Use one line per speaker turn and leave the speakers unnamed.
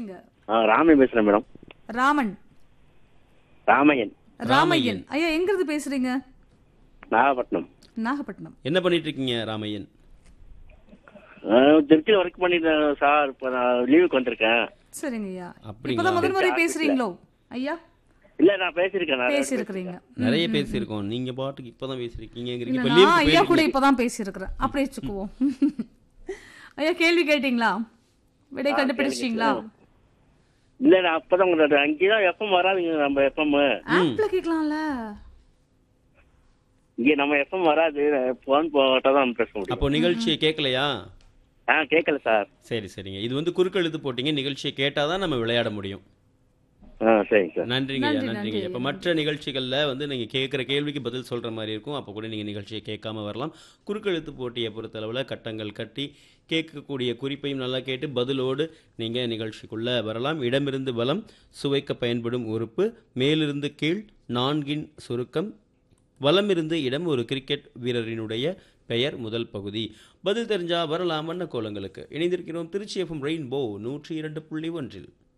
பேசுறீங்க
ஆ ராமையன் பேசுறேன் மேடம்
ராமன்
ராமையன்
ராமையன் ஐயா எங்க இருந்து பேசுறீங்க
நாகப்பட்டினம்
நாகப்பட்டினம்
என்ன பண்ணிட்டு இருக்கீங்க ராமையன்
ஆ, திருச்சியில் ஒர்க் பண்ணிட்டேன் சார் இப்போ நான் லீவுக்கு வந்திருக்கேன்
சரிங்க ஐயா
அப்படிங்களா?
இப்பதான் முதல் முறை பேசுறீங்களோ ஐயா
இல்ல நான் பேசியிருக்கேன் நான்
பேசியிருக்கிறீங்க
நிறைய பேசியிருக்கோம் நீங்க பாட்டுக்கு இப்பதான் பேசிருக்கீங்கிறீங்க
இல்ல
இப்ப
நான்
லீவுக்கு
ஐயா கூட
போயிருக்கீங்க.
இப்பதான் பேசியிருக்கிறேன் அப்படியே வச்சுக்குவோம் ஐயா கேள்வி கேட்டீங்களா விடை கண்டுபிடிச்சிட்டீங்களா
இல்ல நான் அப்பதான் உங்களோட அங்கேதான் எஃப்எம் வராதுங்க நம்ம எஃப்எம்
ஆப்ல கேட்கலாம்ல
இங்க நம்ம எஃப்எம் வராது போன் போட்டா தான் பேச முடியும்
அப்போ நிகழ்ச்சியை கேட்கலையா
ஆ கேட்கல சார்
சரி சரிங்க இது வந்து குறுக்கெழுத்து போட்டீங்க நிகழ்ச்சியை கேட்டாதான் நம்ம விளையாட முடியும்
ஆ சரிங்க சார்
நன்றிங்க ஐயா,
நன்றி,
நன்றிங்க
நன்றி.
இப்போ மற்ற நிகழ்ச்சிகள்ல வந்து நீங்க கேட்குற கேள்விக்கு பதில் சொல்ற மாதிரி இருக்கும் அப்போ கூட நீங்க நிகழ்ச்சியை கேட்காம வரலாம் குறுக்கெழுத்து போட்டியை பொறுத்தளவுல கட்டங்கள் கட்டி கேட்கக்கூடிய குறிப்பையும் நல்லா கேட்டு பதிலோடு நீங்க நிகழ்ச்சிக்குள்ள வரலாம் இடமிருந்து வலம் சுவைக்க பயன்படும் உறுப்பு மேலிருந்து கீழ் நான்கின் சுருக்கம் வலமிருந்து இடம் ஒரு கிரிக்கெட் வீரரினுடைய பெயர் முதல் பகுதி பதில் தெரிஞ்சா வரலாம் வண்ண கோலங்களுக்கு இணைந்திருக்கிறோம் திருச்சி எஃப்எம் ரெயின்போ நூற்றி இரண்டு புள்ளி ஒன்றில்